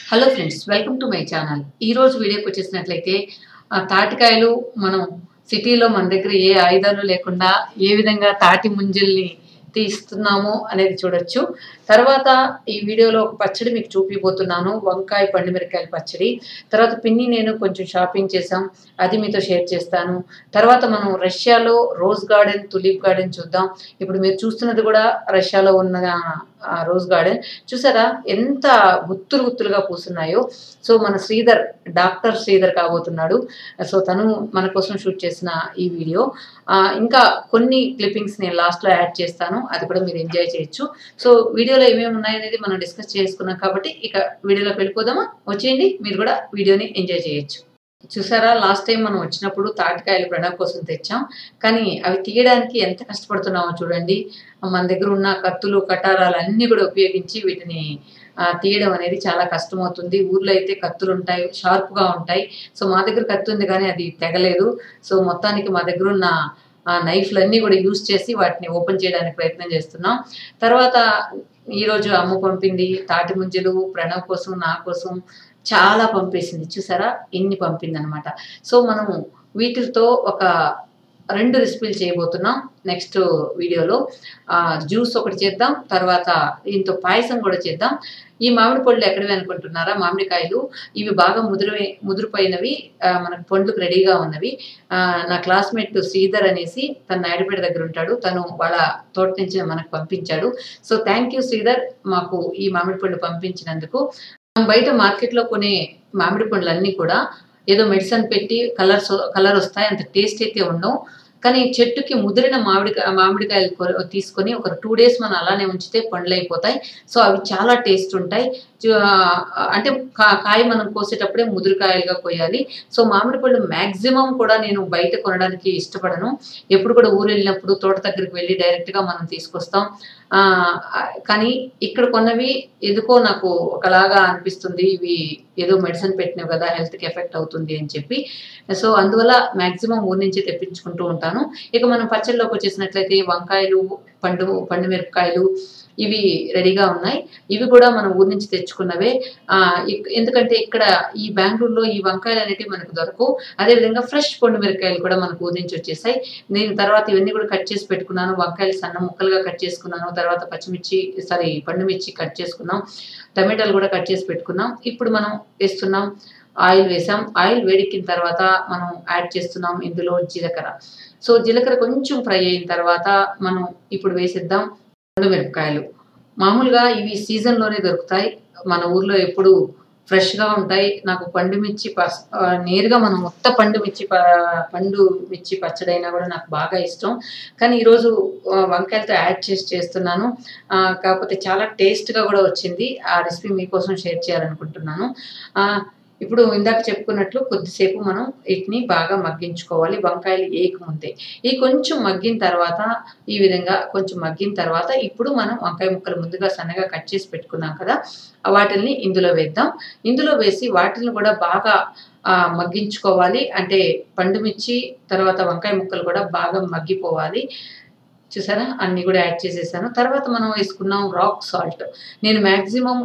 Hello friends welcome to my channel ఈ రోజు వీడియోకి వచ్చేసినట్లయితే ఆ, తాటికాయలు మనం సిటీలో మన దగ్గర ఏ ఆయుధాలు లేకుండా ఏ విధంగా తాటి ముంజల్ని తీస్తున్నాము అనేది చూడొచ్చు తర్వాత ఈ వీడియోలో ఒక పచ్చడి మీకు చూపిపోతున్నాను వంకాయ పండుమిరకాయల పచ్చడి తర్వాత పిన్ని నేను కొంచెం షాపింగ్ చేసాం అది మీతో షేర్ చేస్తాను తర్వాత మనం రష్యాలో రోజ్ గార్డెన్ తులిప్ గార్డెన్ చూద్దాం ఇప్పుడు మీరు చూస్తున్నది కూడా రష్యాలో ఉన్న ఆ, రోజ్ గార్డెన్ చూసారా ఎంత గుత్తులు గుత్తులుగా పూస్తున్నాయో సో మన శ్రీధర్ డాక్టర్ శ్రీధర్ కాబోతున్నాడు సో తను మన కోసం షూట్ చేసిన ఈ వీడియో ఆ, ఇంకా కొన్ని క్లిప్పింగ్స్ నేను లాస్ట్లో యాడ్ చేస్తాను అది కూడా మీరు ఎంజాయ్ చేయొచ్చు సో వీడియోలో ఏమేమి ఉన్నాయనేది మనం డిస్కస్ చేసుకున్నాం కాబట్టి ఇక వీడియోలోకి వెళ్ళిపోదామా వచ్చేయండి మీరు కూడా వీడియోని ఎంజాయ్ చేయొచ్చు చూసారా లాస్ట్ టైం మనం వచ్చినప్పుడు తాటికాయలు ప్రణవ్ కోసం తెచ్చాం కానీ అవి తీయడానికి ఎంత కష్టపడుతున్నామో చూడండి మన దగ్గర ఉన్న కత్తులు కటారాలు అన్నీ కూడా ఉపయోగించి వీటిని ఆ, తీయడం అనేది చాలా కష్టమవుతుంది ఊర్లో అయితే కత్తులు ఉంటాయి షార్ప్గా ఉంటాయి సో మా దగ్గర కత్తి ఉంది కానీ అది తెగలేదు సో మొత్తానికి మా దగ్గర ఉన్న ఆ నైఫ్లన్నీ కూడా యూజ్ చేసి వాటిని ఓపెన్ చేయడానికి ప్రయత్నం చేస్తున్నాం తర్వాత ఈరోజు అమ్మ పంపింది తాటి ముంజలు ప్రణవ్ కోసం నా కోసం చాలా పంపేసింది చూసారా ఇన్ని పంపింది అనమాట సో మనం వీటితో ఒక రెండు రెసిపీలు చేయబోతున్నాం నెక్స్ట్ వీడియోలో జ్యూస్ ఒకటి చేద్దాం తర్వాత దీంతో పాయసం కూడా చేద్దాం ఈ మామిడి పళ్ళు ఎక్కడివి అనుకుంటున్నారా మామిడికాయలు ఇవి బాగా ముదురు ముదురుపోయినవి ఆ, మనకు పండ్లకు రెడీగా ఉన్నవి ఆ, నా క్లాస్మేట్ శ్రీధర్ అనేసి తన నాయుడుపేట దగ్గర ఉంటాడు తను వాళ్ళ తోట నుంచి మనకు పంపించాడు సో థ్యాంక్ యూ శ్రీధర్ మాకు ఈ మామిడి పళ్ళు పంపించినందుకు మనం బయట మార్కెట్లో కొనే మామిడి పండ్లన్నీ కూడా ఏదో మెడిసిన్ పెట్టి కలర్స్ కలర్ వస్తాయి అంత టేస్ట్ అయితే ఉండవు కానీ చెట్టుకి ముదిరిన మామిడికాయ మామిడికాయలు కొ- తీసుకొని ఒక టూ డేస్ మనం అలానే ఉంచితే పండ్లు అయిపోతాయి సో అవి చాలా టేస్ట్ ఉంటాయి చు- ఆ, అంటే కా- కాయ మనం కోసేటప్పుడే ముదురుకాయలుగా కోయాలి సో మామిడి పళ్ళు మ్యాక్సిమం కూడా నేను బయట కొనడానికి ఇష్టపడను ఎప్పుడు కూడా ఊరు వెళ్ళినప్పుడు తోట దగ్గరికి వెళ్ళి డైరెక్ట్గా మనం తీసుకొస్తాం ఆ, ఆ, కానీ ఇక్కడ కొన్నవి ఎందుకో నాకు ఒకలాగా అనిపిస్తుంది ఇవి ఏదో మెడిసిన్ పెట్టినవి కదా హెల్త్కి ఎఫెక్ట్ అవుతుంది అని చెప్పి సో అందువల్ల మ్యాక్సిమం ఊరి నుంచి తెప్పించుకుంటూ ఉంటాను ఇక మనం పచ్చళ్ళలోకి వచ్చేసినట్లయితే వంకాయలు పండు పండు మిరపకాయలు ఇవి రెడీగా ఉన్నాయి ఇవి కూడా మనం ఊరి నుంచి తెచ్చుకున్నవే ఆ, ఇక్- ఎందుకంటే ఇక్కడ ఈ బెంగళూరులో ఈ వంకాయలు అనేటివి మనకు దొరకవు అదేవిధంగా ఫ్రెష్ పండు మిరపకాయలు కూడా మనకు ఊరి నుంచి వచ్చేసాయి నేను తర్వాత ఇవన్నీ కూడా కట్ చేసి పెట్టుకున్నాను వంకాయలు సన్న ముక్కలుగా కట్ చేసుకున్నాను తర్వాత పచ్చిమిర్చి సారీ పండు మిర్చి కట్ చేసుకున్నాం టమాటాలు కూడా కట్ చేసి పెట్టుకున్నాం ఇప్పుడు మనం వేస్తున్నాం ఆయిల్ వేసాం ఆయిల్ వేడెక్కిన తర్వాత మనం యాడ్ చేస్తున్నాం ఇందులో జీలకర్ర సో జీలకర్ర కొంచెం ఫ్రై అయిన తర్వాత మనం ఇప్పుడు వేసేద్దాం పండు మిరపకాయలు మామూలుగా ఇవి సీజన్లోనే దొరుకుతాయి మన ఊర్లో ఎప్పుడు ఫ్రెష్గా ఉంటాయి నాకు పండు మిర్చి పస్ ఆ, నేరుగా మనం మొత్త పండు మిర్చి ప- పండు మిర్చి పచ్చడి అయినా కూడా నాకు బాగా ఇష్టం కానీ ఈరోజు ఆ, వంకాయలతో యాడ్ చేసి చేస్తున్నాను ఆ, కాకపోతే చాలా టేస్ట్గా కూడా వచ్చింది ఆ రెసిపీ మీకోసం షేర్ చేయాలనుకుంటున్నాను ఆ, ఇప్పుడు ఇందాక చెప్పుకున్నట్లు కొద్దిసేపు మనం వీటిని బాగా మగ్గించుకోవాలి వంకాయలు ఏకముందే ఈ కొంచెం మగ్గిన తర్వాత ఈ విధంగా కొంచెం మగ్గిన తర్వాత ఇప్పుడు మనం వంకాయ ముక్కలు ముందుగా సన్నగా కట్ చేసి పెట్టుకున్నాం కదా వాటిని ఇందులో వేద్దాం ఇందులో వేసి వాటిని కూడా బాగా ఆ, మగ్గించుకోవాలి అంటే పండుమిర్చి తర్వాత వంకాయ ముక్కలు కూడా బాగా మగ్గిపోవాలి చూసారా అన్ని కూడా యాడ్ చేసేసాను తర్వాత మనం వేసుకున్నాం రాక్ సాల్ట్ నేను మ్యాక్సిమం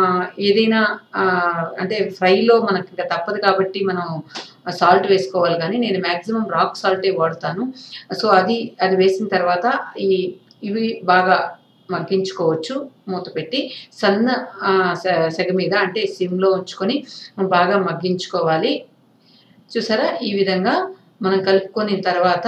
ఏదైనా ఆ, అంటే ఫ్రైలో మనకి ఇంకా తప్పదు కాబట్టి మనం సాల్ట్ వేసుకోవాలి కానీ నేను మ్యాక్సిమం రాక్ సాల్టే వాడతాను సో అది అది వేసిన తర్వాత ఈ ఇవి బాగా మగ్గించుకోవచ్చు మూత పెట్టి సన్న ఆ, స- సెగ మీద అంటే సిమ్లో ఉంచుకొని బాగా మగ్గించుకోవాలి చూసారా ఈ విధంగా మనం కలుపుకొని తర్వాత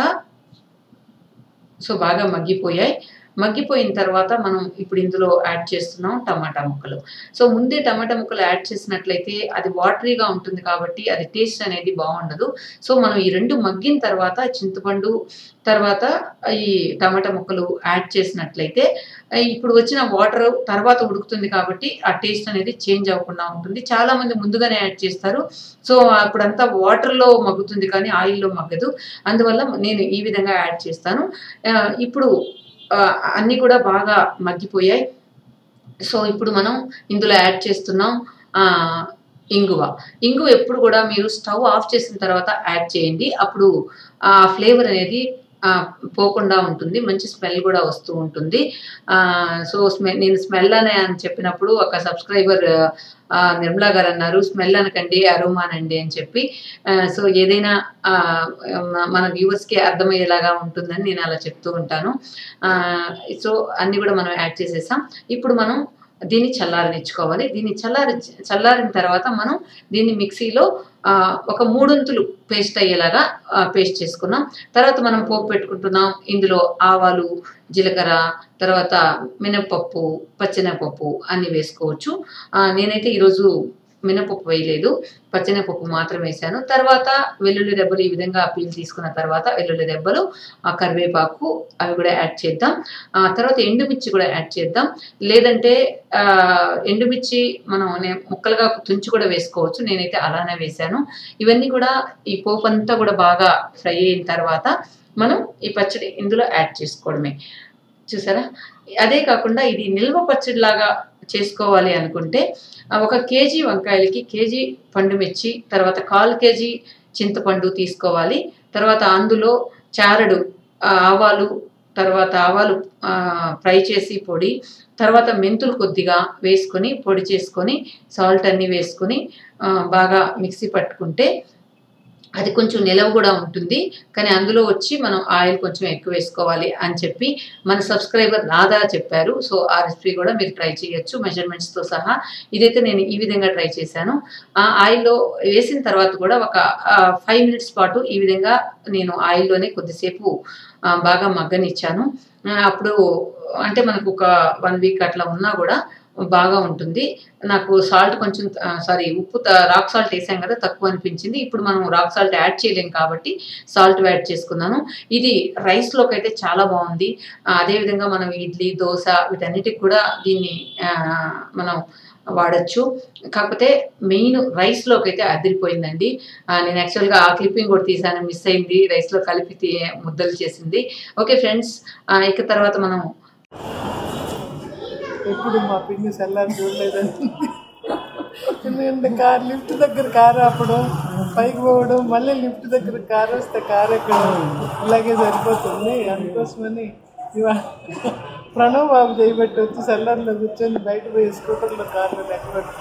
సో బాగా మగ్గిపోయాయి మగ్గిపోయిన తర్వాత మనం ఇప్పుడు ఇందులో యాడ్ చేస్తున్నాం టమాటా ముక్కలు సో ముందే టమాటా ముక్కలు యాడ్ చేసినట్లయితే అది వాటరీగా ఉంటుంది కాబట్టి అది టేస్ట్ అనేది బాగుండదు సో మనం ఈ రెండు మగ్గిన తర్వాత చింతపండు తర్వాత ఈ టమాటా ముక్కలు యాడ్ చేసినట్లయితే ఆ, ఇప్పుడు వచ్చిన వాటర్ తర్వాత ఉడుకుతుంది కాబట్టి ఆ టేస్ట్ అనేది చేంజ్ అవ్వకుండా ఉంటుంది చాలా మంది ముందుగానే యాడ్ చేస్తారు సో అప్పుడంతా వాటర్లో మగ్గుతుంది కానీ ఆయిల్లో మగ్గదు అందువల్ల నేను ఈ విధంగా యాడ్ చేస్తాను ఆ, ఇప్పుడు ఆ, అన్నీ కూడా బాగా మగ్గిపోయాయి సో ఇప్పుడు మనం ఇందులో యాడ్ చేస్తున్నాం ఆ, ఇంగువ ఇంగువ ఎప్పుడు కూడా మీరు స్టవ్ ఆఫ్ చేసిన తర్వాత యాడ్ చేయండి అప్పుడు ఆ ఫ్లేవర్ అనేది ఆ, పోకుండా ఉంటుంది మంచి స్మెల్ కూడా వస్తూ ఉంటుంది ఆ, సో స్మెల్ నేను స్మెల్ అనే అని చెప్పినప్పుడు ఒక సబ్స్క్రైబర్ ఆ, నిర్మలా గారు అన్నారు స్మెల్ అనకండి అరోమానండి అని చెప్పి ఆ, సో ఏదైనా ఆ, మ- మన వ్యూవర్స్కి అర్థమయ్యేలాగా ఉంటుందని నేను అలా చెప్తూ ఉంటాను ఆ, సో అన్ని కూడా మనం యాడ్ చేసేసాం ఇప్పుడు మనం దీన్ని చల్లారనిచ్చుకోవాలి దీన్ని చల్లారి చల్లారిన తర్వాత మనం దీన్ని మిక్సీలో ఆ, ఒక మూడొంతులు పేస్ట్ అయ్యేలాగా పేస్ట్ చేసుకున్నాం తర్వాత మనం పోపు పెట్టుకుంటున్నాం ఇందులో ఆవాలు జీలకర్ర తర్వాత మినపప్పు పచ్చెనపప్పు అన్ని వేసుకోవచ్చు ఆ, నేనైతే ఈరోజు మినపప్పు వేయలేదు పచ్చెనపప్పు మాత్రం వేసాను తర్వాత వెల్లుల్లి రెబ్బలు ఈ విధంగా పీల్ తీసుకున్న తర్వాత వెల్లుల్లి రెబ్బలు ఆ కరివేపాకు అవి కూడా యాడ్ చేద్దాం ఆ తర్వాత ఎండుమిర్చి కూడా యాడ్ చేద్దాం లేదంటే ఆ, ఎండుమిర్చి మనం నే- ముక్కలుగా తుంచి కూడా వేసుకోవచ్చు నేనైతే అలానే వేశాను ఇవన్నీ కూడా ఈ పోపు అంతా కూడా బాగా ఫ్రై అయిన తర్వాత మనం ఈ పచ్చడి ఇందులో యాడ్ చేసుకోవడమే చూసారా అదే కాకుండా ఇది నిల్వ పచ్చడి లాగా చేసుకోవాలి అనుకుంటే ఆ, ఒక కేజీ వంకాయలకి కేజీ పండు మిర్చి తర్వాత కాల్ కేజీ చింతపండు తీసుకోవాలి తర్వాత అందులో చారడు ఆ, ఆవాలు తర్వాత ఆవాలు ఆ, ఫ్రై చేసి పొడి తర్వాత మెంతులు కొద్దిగా వేసుకొని పొడి చేసుకొని సాల్ట్ అన్నీ వేసుకొని ఆ, బాగా మిక్సీ పట్టుకుంటే అది కొంచెం నిలవ కూడా ఉంటుంది కానీ అందులో వచ్చి మనం ఆయిల్ కొంచెం ఎక్కువ వేసుకోవాలి అని చెప్పి మన సబ్స్క్రైబర్ రాధా చెప్పారు సో ఆ రెసిపీ కూడా మీరు ట్రై చేయొచ్చు మెజర్మెంట్స్తో సహా ఇదైతే నేను ఈ విధంగా ట్రై చేశాను ఆ ఆయిల్లో వేసిన తర్వాత కూడా ఒక ఫైవ్ మినిట్స్ పాటు ఈ విధంగా నేను ఆయిల్లోనే కొద్దిసేపు ఆ, బాగా మగ్గనిచ్చాను ఆ, అప్పుడు అంటే మనకు ఒక వన్ వీక్ అట్లా ఉన్నా కూడా బాగా ఉంటుంది నాకు సాల్ట్ కొంచెం సారీ ఉప్పు త- రాక్ సాల్ట్ వేసాం కదా తక్కువ అనిపించింది ఇప్పుడు మనం రాక్ సాల్ట్ యాడ్ చేయలేం కాబట్టి సాల్ట్ యాడ్ చేసుకున్నాను ఇది రైస్లోకి అయితే చాలా బాగుంది ఆ, అదేవిధంగా మనం ఇడ్లీ దోశ వీటన్నిటికి కూడా దీన్ని ఆ, మనం వాడచ్చు కాకపోతే మెయిన్ రైస్లోకి అయితే అదిరిపోయిందండి ఆ, నేను యాక్చువల్గా ఆ క్లిప్పింగ్ కూడా తీసాను మిస్ అయింది రైస్లో కలిపి తీ- ముద్దలు చేసింది ఓకే ఫ్రెండ్స్ ఇక తర్వాత మనం ఎప్పుడు మా పిన్ని సెల్లార్ చూడలేదని ఎందుకంటే కార్ లిఫ్ట్ దగ్గర కారు అప్పుడు పైకి పోవడం మళ్ళీ లిఫ్ట్ దగ్గర కారు వస్తే కారు ఎక్కడం ఇలాగే సరిపోతుంది అందుకోసమని ఇవాళ ప్రణవ్ బాబు చేయబట్టి వచ్చి సెల్లార్లో కూర్చొని బయట పోయి స్కూటర్లో కార్లో ఎక్కబెట్టు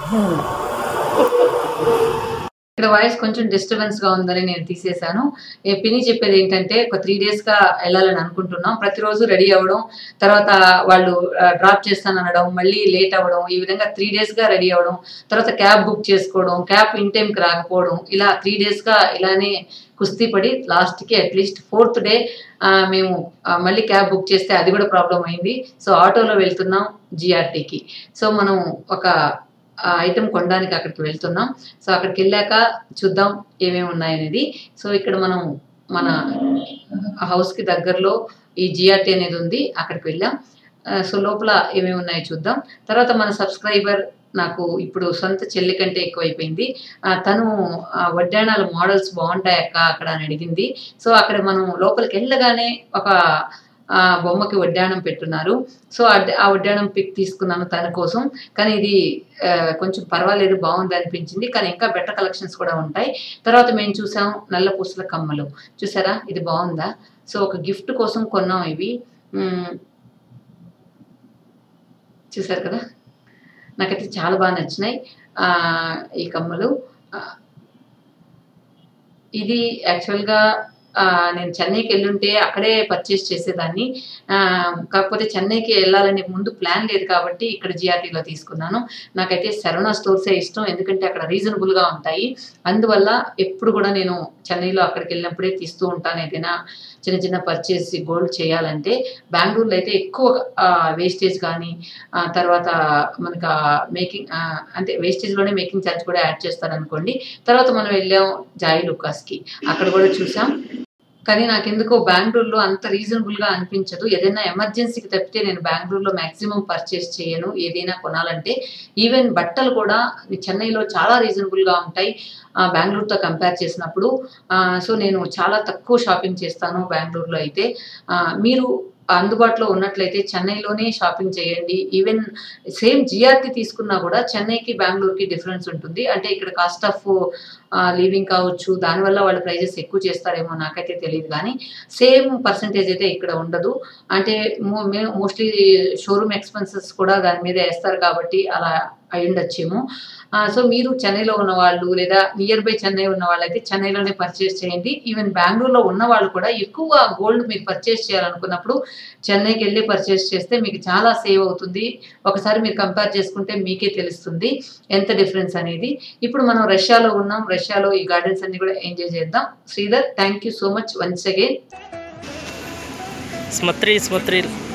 ఇక్కడ వాయిస్ కొంచెం డిస్టర్బెన్స్ గా ఉందని నేను తీసేశాను ఏ పిని చెప్పేది ఏంటంటే ఒక త్రీ డేస్ గా వెళ్ళాలని అనుకుంటున్నాం ప్రతిరోజు రెడీ అవ్వడం తర్వాత వాళ్ళు డ్రాప్ చేస్తాననడం మళ్ళీ లేట్ అవ్వడం ఈ విధంగా త్రీ డేస్ గా రెడీ అవ్వడం తర్వాత క్యాబ్ బుక్ చేసుకోవడం క్యాబ్ ఇన్ టైం కి రాకపోవడం ఇలా త్రీ డేస్ గా ఇలానే కుస్తీ పడి లాస్ట్ కి అట్లీస్ట్ ఫోర్త్ డే మేము ఆ, మళ్ళీ క్యాబ్ బుక్ చేస్తే అది కూడా ప్రాబ్లం అయింది సో ఆటోలో వెళ్తున్నాం జిఆర్టీకి సో మనం ఒక ఐటెం కొనడానికి అక్కడికి వెళ్తున్నాం సో అక్కడికి వెళ్ళాక చూద్దాం ఏమేమి ఉన్నాయనేది సో ఇక్కడ మనం మన హౌస్కి దగ్గరలో ఈ జిఆర్టీ అనేది ఉంది అక్కడికి వెళ్ళాం ఆ, సో లోపల ఏమేమి ఉన్నాయో చూద్దాం తర్వాత మన సబ్స్క్రైబర్ నాకు ఇప్పుడు సొంత చెల్లి కంటే ఎక్కువైపోయింది ఆ, తను ఆ, వడ్డాణాల మోడల్స్ బాగుంటాయక్క అక్కడ అని అడిగింది సో అక్కడ మనం లోపలికి వెళ్ళగానే ఒక ఆ, బొమ్మకి వడ్డాణం పెట్టున్నారు సో ఆ- ఆ వడ్డాణం పిక్ తీసుకున్నాను తన కోసం కానీ ఇది ఆ, కొంచెం పర్వాలేదు బాగుంది అనిపించింది కానీ ఇంకా బెటర్ కలెక్షన్స్ కూడా ఉంటాయి తర్వాత మేము చూసాం నల్ల పూసల కమ్మలు చూసారా ఇది బాగుందా సో ఒక గిఫ్ట్ కోసం కొన్నాం ఇవి మ్మ్. చూసారు కదా నాకైతే చాలా బాగా నచ్చినాయి ఆ, ఈ కమ్మలు ఆ, ఇది యాక్చువల్గా ఆ, నేను చెన్నైకి వెళ్ళుంటే అక్కడే పర్చేస్ చేసేదాన్ని ఆ, కాకపోతే చెన్నైకి వెళ్ళాలని ముందు ప్లాన్ లేదు కాబట్టి ఇక్కడ జిఆర్టీలో తీసుకున్నాను నాకైతే శరవణ స్టోర్సే ఇష్టం ఎందుకంటే అక్కడ రీజనబుల్గా ఉంటాయి అందువల్ల ఎప్పుడు కూడా నేను చెన్నైలో అక్కడికి వెళ్ళినప్పుడే తీస్తూ ఉంటాను ఏదైనా చిన్న చిన్న పర్చేస్ గోల్డ్ చేయాలంటే బెంగళూరులో అయితే ఎక్కువ వేస్టేజ్ కానీ ఆ, తర్వాత మనకు మేకింగ్ అంటే వేస్టేజ్లోనే మేకింగ్ ఛార్జ్ కూడా యాడ్ చేస్తారు అనుకోండి తర్వాత మనం వెళ్ళాం జాయి లుకాస్కి అక్కడ కూడా చూసాం కానీ నాకెందుకో బెంగళూరులో అంత రీజనబుల్గా అనిపించదు ఏదైనా ఎమర్జెన్సీకి తప్పితే నేను బెంగళూరులో మాక్సిమం పర్చేస్ చేయను ఏదైనా కొనాలంటే ఈవెన్ బట్టలు కూడా చెన్నైలో చాలా రీజనబుల్గా ఉంటాయి ఆ, బెంగళూరుతో కంపేర్ చేసినప్పుడు ఆ, సో నేను చాలా తక్కువ షాపింగ్ చేస్తాను బెంగళూరులో అయితే ఆ, మీరు అందుబాటులో ఉన్నట్లయితే చెన్నైలోనే షాపింగ్ చేయండి ఈవెన్ సేమ్ జిఆర్టీ తీసుకున్నా కూడా చెన్నైకి బెంగళూరుకి డిఫరెన్స్ ఉంటుంది అంటే ఇక్కడ కాస్ట్ ఆఫ్ లివింగ్ కావచ్చు దానివల్ల వాళ్ళ ప్రైజెస్ ఎక్కువ చేస్తారేమో నాకైతే తెలియదు కానీ సేమ్ పర్సంటేజ్ అయితే ఇక్కడ ఉండదు అంటే మోస్ట్లీ షోరూమ్ ఎక్స్పెన్సెస్ కూడా దాని మీద వేస్తారు కాబట్టి అలా అయి ఉండొచ్చేమో సో మీరు చెన్నైలో ఉన్న వాళ్ళు లేదా నియర్ బై చెన్నై ఉన్న వాళ్ళైతే చెన్నైలోనే పర్చేస్ చేయండి ఈవెన్ బెంగళూరులో ఉన్న వాళ్ళు కూడా ఎక్కువ గోల్డ్ మీరు పర్చేస్ చేయాలనుకున్నప్పుడు చెన్నైకి వెళ్ళి పర్చేస్ చేస్తే మీకు చాలా సేవ్ అవుతుంది ఒకసారి మీరు కంపేర్ చేసుకుంటే మీకే తెలుస్తుంది ఎంత డిఫరెన్స్ అనేది ఇప్పుడు మనం రష్యాలో ఉన్నాం రష్యాలో ఈ గార్డెన్స్ అన్ని కూడా ఎంజాయ్ చేద్దాం Sridhar thank you so much once again స్మత్రి స్మత్రి